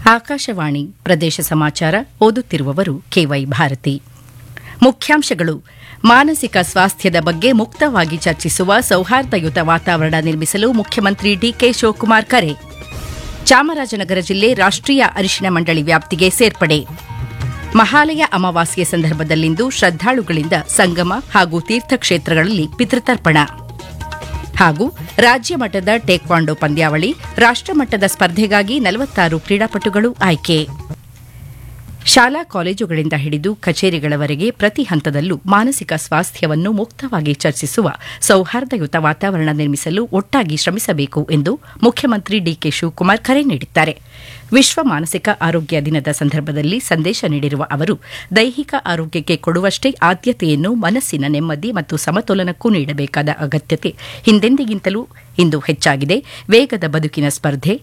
ಆಕಾಶವಾಣಿ ಪ್ರದೇಶ ಸಮಾಚಾರ ಓದುತ್ತಿರುವವರು ಕೆವೈ ಭಾರತಿ ಮುಖ್ಯಾಂಶಗಳು ಮಾನಸಿಕ ಸ್ವಾಸ್ಥ್ಯದ ಬಗ್ಗೆ ಮುಕ್ತವಾಗಿ ಚರ್ಚಿಸುವ ಸೌಹಾರ್ದಯುತ ವಾತಾವರಣ ನಿರ್ಮಿಸಲು ಮುಖ್ಯಮಂತ್ರಿ ಡಿಕೆ ಶಿವಕುಮಾರ್ ಕರೆ ಚಾಮರಾಜನಗರ ಜಿಲ್ಲೆ ರಾಷ್ಟೀಯ ಅರಿಶಿನ ಮಂಡಳಿ ವ್ಯಾಪ್ತಿಗೆ ಸೇರ್ಪಡೆ ಮಹಾಲಯ ಅಮಾವಾಸ್ಯೆ ಸಂದರ್ಭದಲ್ಲಿಂದು ಶ್ರದ್ದಾಳುಗಳಿಂದ ಸಂಗಮ ಹಾಗೂ ತೀರ್ಥಕ್ಷೇತ್ರಗಳಲ್ಲಿ ಪಿತೃತರ್ಪಣ ಹಾಗೂ ರಾಜ್ಯ ಮಟ್ಟದ ಟೇಕ್ವಾಂಡೋ ಪಂದ್ಯಾವಳಿ ರಾಷ್ಟಮಟ್ಟದ ಸ್ಪರ್ಧೆಗಾಗಿ ನಲವತ್ತಾರು ಕ್ರೀಡಾಪಟುಗಳು ಆಯ್ಕೆ ಶಾಲಾ ಕಾಲೇಜುಗಳಿಂದ ಹಿಡಿದು ಕಚೇರಿಗಳವರೆಗೆ ಪ್ರತಿ ಹಂತದಲ್ಲೂ ಮಾನಸಿಕ ಸ್ವಾಸ್ಥ್ಯವನ್ನು ಮುಕ್ತವಾಗಿ ಚರ್ಚಿಸುವ ಸೌಹಾರ್ದಯುತ ವಾತಾವರಣ ನಿರ್ಮಿಸಲು ಒಟ್ಟಾಗಿ ಶ್ರಮಿಸಬೇಕು ಎಂದು ಮುಖ್ಯಮಂತ್ರಿ ಡಿಕೆ ಶಿವಕುಮಾರ್ ಕರೆ ನೀಡಿದ್ದಾರೆ ವಿಶ್ವ ಮಾನಸಿಕ ಆರೋಗ್ಯ ದಿನದ ಸಂದರ್ಭದಲ್ಲಿ ಸಂದೇಶ ನೀಡಿರುವ ಅವರು ದೈಹಿಕ ಆರೋಗ್ಯಕ್ಕೆ ಕೊಡುವಷ್ಟೇ ಆದ್ಯತೆಯನ್ನು ಮನಸ್ಸಿನ ನೆಮ್ಮದಿ ಮತ್ತು ಸಮತೋಲನಕ್ಕೂ ನೀಡಬೇಕಾದ ಅಗತ್ಯತೆ ಹಿಂದೆಂದಿಗಿಂತಲೂ ಇಂದು ಹೆಚ್ಚಾಗಿದೆ ವೇಗದ ಬದುಕಿನ ಸ್ಪರ್ಧೆ